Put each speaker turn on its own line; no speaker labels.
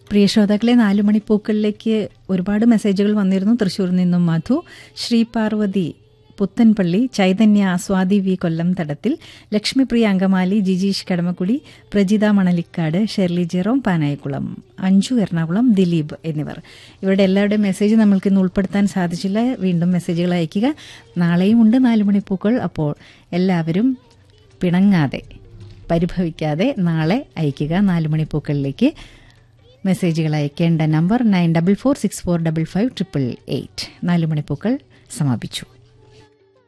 പ്രിയ ശ്രോതാക്കളെ നാലു മണിപ്പൂക്കളിലേക്ക് ഒരുപാട് മെസ്സേജുകൾ വന്നിരുന്നു തൃശ്ശൂരിൽ നിന്നും Madhu Sree Parvathy Puthenpally Chaitanya Swathi V Kollam Thadathil Lakshmipriya Angamaly Jijeesh Kadamakkudy Prajitha Manalikkad Shirley Jerome Panayikulam Anju Ernakulam Dileep എന്നിവർ ഇവരുടെ എല്ലാവരുടെയും മെസ്സേജ് നമ്മൾക്ക് ഇന്ന് ഉൾപ്പെടുത്താൻ സാധിച്ചില്ല വീണ്ടും മെസ്സേജുകൾ അയയ്ക്കുക നാളെയും ഉണ്ട് നാലു മണിപ്പൂക്കൾ അപ്പോൾ എല്ലാവരും പിണങ്ങാതെ പരിഭവിക്കാതെ നാളെ അയയ്ക്കുക നാലു മണിപ്പൂക്കളിലേക്ക് മെസ്സേജുകൾ അയക്കേണ്ട number nine double four six four double five triple eight നാലു മണിപ്പൂക്കൾ സമാപിച്ചു